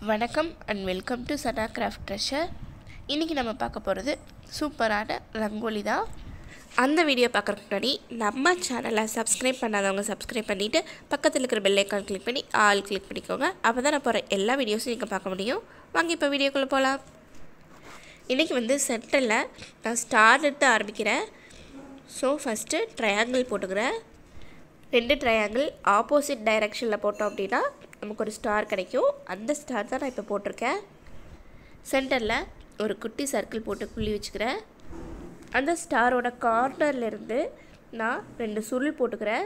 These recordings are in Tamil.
வணக்கம் and welcome to Sana craft treasure இன்றைக்கி நம்ம பார்க்க போகிறது சூப்பரான ரங்கோலி தான் அந்த வீடியோ பார்க்குறதுக்கு முன்னாடி நம்ம சேனலை சப்ஸ்கிரைப் பண்ணாதவங்க சப்ஸ்கிரைப் பண்ணிவிட்டு பக்கத்தில் இருக்கிற பெல் ஐக்கான் கிளிக் பண்ணி ஆல் கிளிக் பண்ணிக்கோங்க அப்போ தான் நான் போகிற எல்லா வீடியோஸும் நீங்கள் பார்க்க முடியும் வாங்க இப்போ வீடியோக்குள்ளே போகலாம் இன்றைக்கி வந்து சென்டரில் நான் ஸ்டார் எடுத்து ஆரம்பிக்கிறேன் ஸோ ஃபஸ்ட்டு ட்ரையாங்கிள் போட்டுக்கிறேன் ரெண்டு ட்ரையாங்கிள் ஆப்போசிட் டைரெக்ஷனில் போட்டோம் அப்படின்னா நமக்கு ஒரு ஸ்டார் கிடைக்கும் அந்த ஸ்டார் தான் நான் இப்போ போட்டிருக்கேன் சென்டரில் ஒரு குட்டி சர்க்கிள் போட்டு புள்ளி வச்சுக்கிறேன் அந்த ஸ்டாரோட கார்னர்லேருந்து நான் ரெண்டு சுருள் போட்டுக்கிறேன்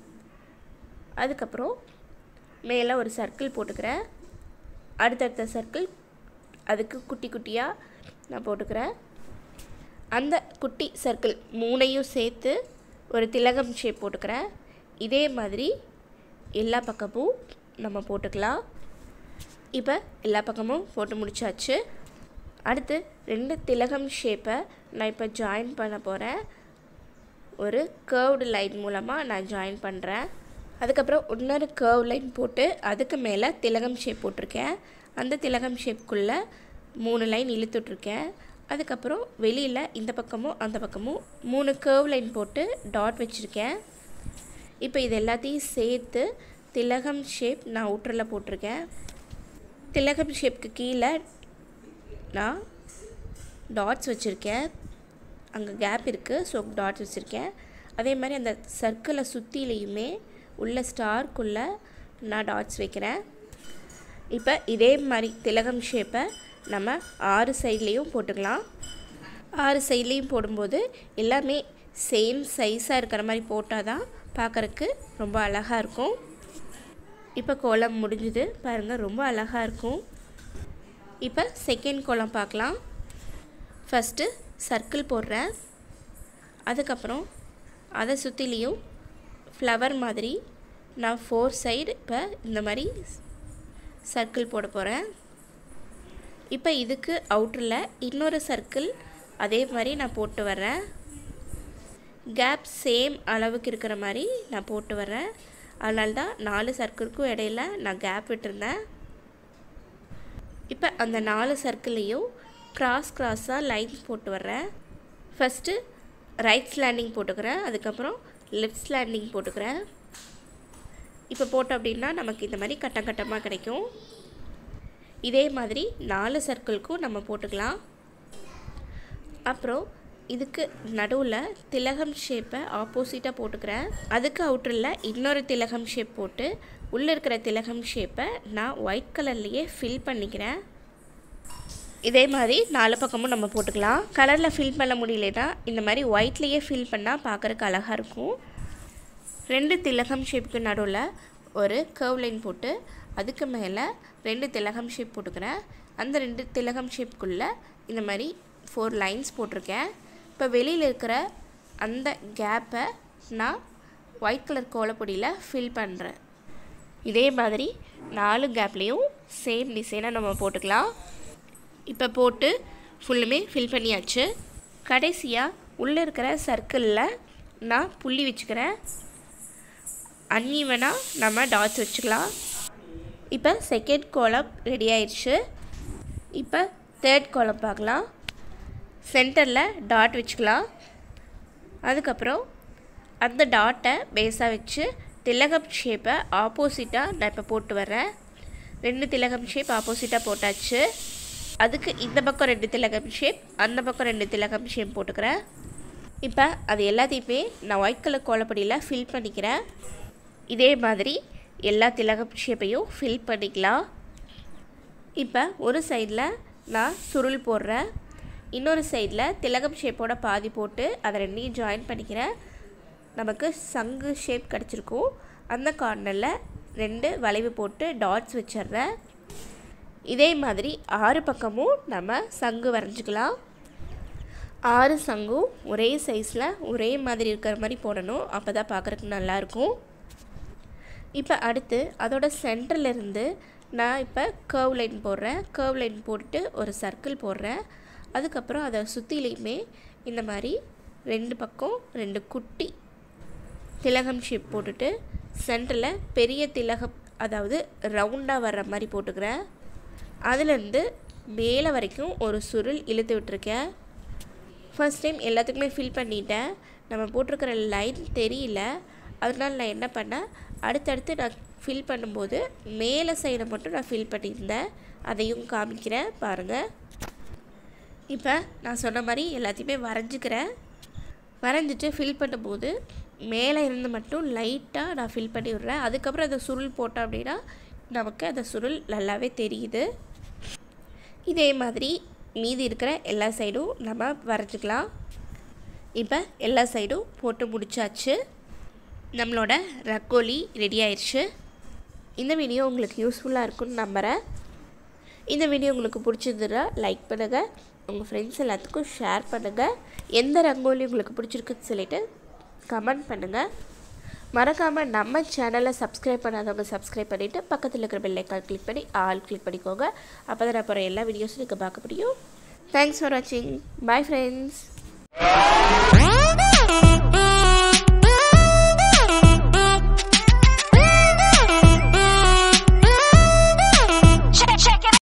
அதுக்கப்புறம் மேலே ஒரு சர்க்கிள் போட்டுக்கிறேன் அடுத்தடுத்த சர்க்கிள் அதுக்கு குட்டி குட்டியாக நான் போட்டுக்கிறேன் அந்த குட்டி சர்க்கிள் மூணையும் சேர்த்து ஒரு திலகம் ஷேப் போட்டுக்கிறேன் இதே மாதிரி எல்லா பக்கமும் நம்ம போட்டுக்கலாம் இப்போ எல்லா பக்கமும் போட்டு முடிச்சாச்சு அடுத்து ரெண்டு திலகம் ஷேப்பை நான் இப்போ ஜாயின் பண்ண போகிறேன் ஒரு கேர்வ்டு லைன் மூலமாக நான் ஜாயின் பண்ணுறேன் அதுக்கப்புறம் இன்னொரு கேர்வ் லைன் போட்டு அதுக்கு மேலே திலகம் ஷேப் போட்டிருக்கேன் அந்த திலகம் ஷேப்புக்குள்ளே மூணு லைன் இழுத்துட்ருக்கேன் அதுக்கப்புறம் வெளியில் இந்த பக்கமும் அந்த பக்கமும் மூணு கேர்வ் லைன் போட்டு டாட் வச்சுருக்கேன் இப்போ இது எல்லாத்தையும் சேர்த்து திலகம் ஷேப் நான் அவுட்டரில் போட்டிருக்கேன் திலகம் ஷேப்க்கு கீழே நான் டாட்ஸ் வச்சுருக்கேன் அங்கே கேப் இருக்குது ஸோ டாட்ஸ் வச்சுருக்கேன் அதே மாதிரி அந்த சர்க்கிளை சுற்றிலையுமே உள்ள ஸ்டார்க்குள்ளே நான் டாட்ஸ் வைக்கிறேன் இப்போ இதே மாதிரி திலகம் ஷேப்பை நம்ம ஆறு சைட்லேயும் போட்டுக்கலாம் ஆறு சைட்லேயும் போடும்போது எல்லாமே சேம் சைஸாக இருக்கிற மாதிரி போட்டால் தான் பார்க்குறக்கு ரொம்ப அழகாக இருக்கும் இப்போ கோலம் முடிஞ்சுது பாருங்கள் ரொம்ப அழகாக இருக்கும் இப்போ செகண்ட் கோலம் பார்க்கலாம் ஃபஸ்ட்டு சர்க்கிள் போடுறேன் அதுக்கப்புறம் அதை சுற்றிலையும் ஃப்ளவர் மாதிரி நான் ஃபோர் சைடு இப்போ இந்த மாதிரி சர்க்கிள் போட போகிறேன் இப்போ இதுக்கு அவுட்டரில் இன்னொரு சர்க்கிள் அதே மாதிரி நான் போட்டு வர்றேன் கேப் சேம் அளவுக்கு இருக்கிற மாதிரி நான் போட்டு வரேன் அதனால தான் நாலு சர்க்கிளுக்கும் இடையில நான் கேப் விட்டுருந்தேன் இப்போ அந்த நாலு சர்க்கிளையும் கிராஸ் கிராஸாக லைன்ஸ் போட்டு வர்றேன் ஃபஸ்ட்டு ரைட் ஸ்லாண்டிங் போட்டுக்கிறேன் அதுக்கப்புறம் லெஃப்ட் ஸ்லாண்டிங் போட்டுக்கிறேன் இப்போ போட்டோம் அப்படின்னா நமக்கு இந்த மாதிரி கட்டம் கட்டமாக கிடைக்கும் இதே மாதிரி நாலு சர்க்கிளுக்கும் நம்ம போட்டுக்கலாம் அப்புறம் இதுக்கு நடுவில் திலகம் ஷேப்பை ஆப்போசிட்டாக போட்டுக்கிறேன் அதுக்கு அவுட்டரில் இன்னொரு திலகம் ஷேப் போட்டு உள்ளே இருக்கிற திலகம் ஷேப்பை நான் ஒயிட் கலர்லேயே ஃபில் பண்ணிக்கிறேன் இதே மாதிரி நாலு பக்கமும் நம்ம போட்டுக்கலாம் கலரில் ஃபில் பண்ண முடியலனா இந்த மாதிரி ஒயிட்லேயே ஃபில் பண்ணால் பார்க்குறக்கு அழகாக இருக்கும் ரெண்டு திலகம் ஷேப்புக்கு நடுவில் ஒரு கர்வ் லைன் போட்டு அதுக்கு மேலே ரெண்டு திலகம் ஷேப் போட்டுக்கிறேன் அந்த ரெண்டு திலகம் ஷேப்புக்குள்ளே இந்த மாதிரி ஃபோர் லைன்ஸ் போட்டிருக்கேன் இப்போ வெளியில் இருக்கிற அந்த கேப்பை நான் ஒயிட் கலர் கோலப்பொடியில் ஃபில் பண்ணுறேன் இதே மாதிரி நாலு கேப்லேயும் சேம் டிசைனாக நம்ம போட்டுக்கலாம் இப்போ போட்டு ஃபுல்லுமே ஃபில் பண்ணியாச்சு கடைசியாக உள்ளே இருக்கிற சர்க்கிளில் நான் புள்ளி வச்சுக்கிறேன் அன்ஈவனாக நம்ம டாட்ஸ் வச்சுக்கலாம் இப்போ செகண்ட் கோலம் ரெடி ஆயிடுச்சு இப்போ தேர்ட் கோலம் பார்க்கலாம் சென்டரில் டாட் வச்சுக்கலாம் அதுக்கப்புறம் அந்த டாட்டை பேஸாக வச்சு திலகம் ஷேப்பை ஆப்போசிட்டாக நான் இப்போ போட்டு வரேன் ரெண்டு திலகம் ஷேப் ஆப்போசிட்டாக போட்டாச்சு அதுக்கு இந்த பக்கம் ரெண்டு திலகம் ஷேப் அந்த பக்கம் ரெண்டு திலகம் ஷேப் போட்டுக்கிறேன் இப்போ அது எல்லாத்தையுமே நான் ஒயிட் கலர் கோலப்படியில் ஃபில் பண்ணிக்கிறேன் இதே மாதிரி எல்லா திலகம் ஷேப்பையும் ஃபில் பண்ணிக்கலாம் இப்போ ஒரு சைடில் நான் சுருள் போடுறேன் இன்னொரு சைடில் திலகம் ஷேப்போட பாதி போட்டு அதை ரெண்டையும் ஜாயின் பண்ணிக்கிறேன் நமக்கு சங்கு ஷேப் கிடச்சிருக்கும் அந்த கார்னரில் ரெண்டு வளைவு போட்டு டாட்ஸ் வச்சிட்றேன் இதே மாதிரி ஆறு பக்கமும் நம்ம சங்கு வரைஞ்சிக்கலாம் ஆறு சங்கும் ஒரே சைஸில் ஒரே மாதிரி இருக்கிற மாதிரி போடணும் அப்போ தான் பார்க்குறதுக்கு நல்லாயிருக்கும் இப்போ அடுத்து அதோட சென்டர்லேருந்து நான் இப்போ கர்வ் லைன் போடுறேன் கர்வ் லைன் போட்டுட்டு ஒரு சர்க்கிள் போடுறேன் அதுக்கப்புறம் அதை சுற்றிலையுமே இந்த மாதிரி ரெண்டு பக்கம் ரெண்டு குட்டி திலகம் ஷேப் போட்டுட்டு சென்டரில் பெரிய திலகம் அதாவது ரவுண்டாக வர்ற மாதிரி போட்டுக்கிறேன் அதுலேருந்து மேலே வரைக்கும் ஒரு சுருள் இழுத்து விட்டுருக்கேன் ஃபர்ஸ்ட் டைம் எல்லாத்துக்குமே ஃபில் பண்ணிட்டேன் நம்ம போட்டிருக்கிற லைன் தெரியல அதனால நான் என்ன பண்ணேன் அடுத்தடுத்து நான் ஃபில் பண்ணும்போது மேலே சைடை மட்டும் நான் ஃபில் பண்ணியிருந்தேன் அதையும் காமிக்கிறேன் பாருங்கள் இப்போ நான் சொன்ன மாதிரி எல்லாத்தையுமே வரைஞ்சிக்கிறேன் வரைஞ்சிட்டு ஃபில் பண்ணும்போது மேலே இருந்து மட்டும் லைட்டாக நான் ஃபில் பண்ணி விட்றேன் அதுக்கப்புறம் அந்த சுருள் போட்டோம் அப்படின்னா நமக்கு அந்த சுருள் நல்லாவே தெரியுது இதே மாதிரி மீதி இருக்கிற எல்லா சைடும் நம்ம வரைஞ்சிக்கலாம் இப்போ எல்லா சைடும் போட்டு முடிச்சாச்சு நம்மளோட ரக்கோலி ரெடி ஆயிடுச்சு இந்த வீடியோ உங்களுக்கு யூஸ்ஃபுல்லாக இருக்கும்னு நம்புகிறேன் இந்த வீடியோ உங்களுக்கு பிடிச்சிருந்ததுன்னா லைக் பண்ணுங்கள் உங்கள் ஃப்ரெண்ட்ஸ் எல்லாத்துக்கும் ஷேர் பண்ணுங்கள் எந்த ரங்கோலி உங்களுக்கு பிடிச்சிருக்குன்னு சொல்லிட்டு கமெண்ட் பண்ணுங்கள் மறக்காமல் நம்ம சேனலை சப்ஸ்கிரைப் பண்ணாதவங்க சப்ஸ்கிரைப் பண்ணிவிட்டு பக்கத்தில் இருக்கிற பெல் ஐக்கான் கிளிக் பண்ணி ஆல் கிளிக் பண்ணிக்கோங்க அப்போ தான் நான் அப்புறம் எல்லா வீடியோஸும் நீங்கள் பார்க்க முடியும் தேங்க்ஸ் ஃபார் வாட்சிங் பை ஃப்ரெண்ட்ஸ்